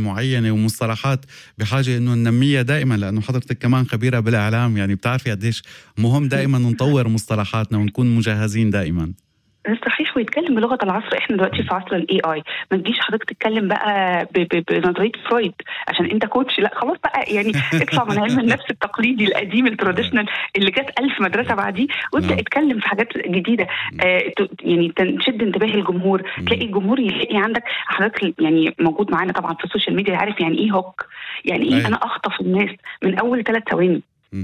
معينه ومصطلحات بحاجه انه ننميها دائما لانه حضرتك كمان خبيره بالاعلام يعني بتعرفي قديش مهم دائما نطور مصطلحاتنا ونكون مجهزين دائما صحيح ويتكلم بلغه العصر احنا دلوقتي في عصر الاي اي ما تجيش حضرتك تتكلم بقى بنظريه فرويد عشان انت كوتش لا خلاص بقى يعني اطلع من علم النفس التقليدي القديم التراديشنال اللي كانت ألف مدرسه بعديه وابدا اتكلم في حاجات جديده آه يعني تشد انتباه الجمهور تلاقي الجمهور يلاقي عندك حضرتك يعني موجود معانا طبعا في السوشيال ميديا عارف يعني ايه هوك يعني ايه انا اخطف الناس من اول ثلاث ثواني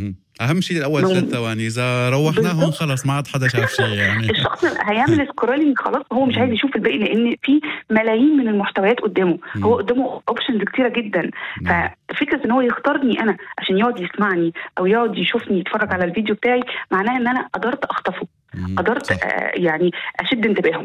اهم شيء الاول ثلاث ثواني اذا روحناهم خلص ما عاد حدا شاف شيء يعني الشخص هيعمل سكرولينج خلاص هو مش عايز يشوف الباقي لان في ملايين من المحتويات قدامه هو قدامه اوبشنز كتيره جدا ففكره ان هو يختارني انا عشان يقعد يسمعني او يقعد يشوفني يتفرج على الفيديو بتاعي معناها ان انا قدرت اخطفه قدرت آه يعني اشد انتباهه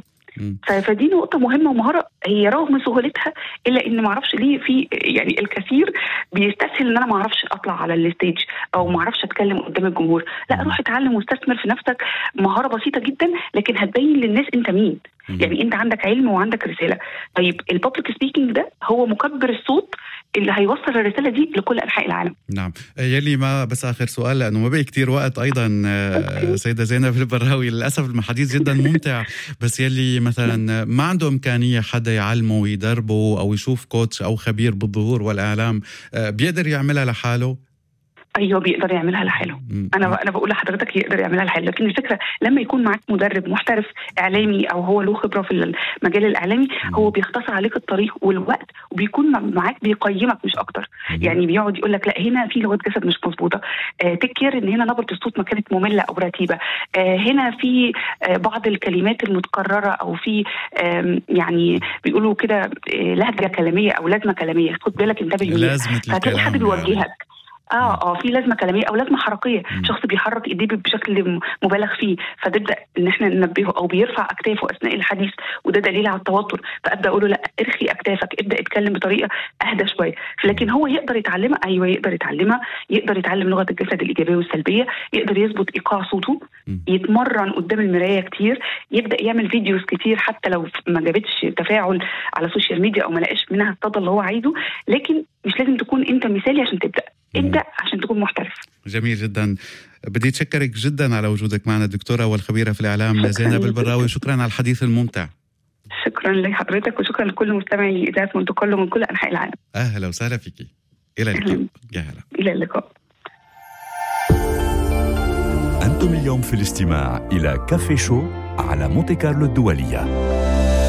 فدي نقطة مهمة ومهارة هي رغم سهولتها إلا إن ما أعرفش ليه في يعني الكثير بيستسهل إن أنا ما أعرفش أطلع على الستيج أو ما أعرفش أتكلم قدام الجمهور، لا روح اتعلم واستثمر في نفسك مهارة بسيطة جدا لكن هتبين للناس أنت مين. يعني أنت عندك علم وعندك رسالة. طيب الببليك سبيكينج ده هو مكبر الصوت اللي هيوصل الرساله دي لكل انحاء العالم. نعم، يلي ما بس اخر سؤال لانه ما بقي كثير وقت ايضا سيده زينب البراوي للاسف الحديث جدا ممتع بس يلي مثلا ما عنده امكانيه حدا يعلمه ويدربه او يشوف كوتش او خبير بالظهور والاعلام بيقدر يعملها لحاله؟ ايوه بيقدر يعملها لحاله انا انا بقول لحضرتك يقدر يعملها لحاله لكن الفكره لما يكون معاك مدرب محترف اعلامي او هو له خبره في المجال الاعلامي هو بيختصر عليك الطريق والوقت وبيكون معاك بيقيمك مش اكتر يعني بيقعد يقول لك لا هنا في لغه جسد مش مظبوطه آه تكير ان هنا نبره الصوت ما كانت ممله او رتيبه آه هنا في آه بعض الكلمات المتكرره او في آه يعني بيقولوا كده آه لهجه كلاميه او لازمه كلاميه خد بالك انتبه ليها فتلاقي حد بيوجهك اه اه في لازمه كلاميه او لازمه حركيه مم. شخص بيحرك ايديه بشكل مبالغ فيه فتبدا ان احنا ننبهه او بيرفع اكتافه اثناء الحديث وده دليل على التوتر فابدا اقول له لا ارخي اكتافك ابدا اتكلم بطريقه اهدى شويه لكن هو يقدر يتعلمها ايوه يقدر يتعلمها يقدر يتعلم لغه الجسد الايجابيه والسلبيه يقدر يظبط ايقاع صوته مم. يتمرن قدام المرايه كتير يبدا يعمل فيديوز كتير حتى لو ما جابتش تفاعل على السوشيال ميديا او ما لقاش منها الصدى اللي هو عايزه لكن مش لازم تكون انت مثالي عشان تبدا ابدا عشان تكون محترف جميل جدا بدي اتشكرك جدا على وجودك معنا الدكتوره والخبيره في الاعلام زينب البراوي شكرا على الحديث الممتع شكرا لحضرتك وشكرا لكل مستمعي اذاعه مونte كارلو من كل انحاء العالم اهلا وسهلا فيك الى اللقاء يا هلا الى اللقاء انتم اليوم في الاستماع الى كافي شو على مونte كارلو الدوليه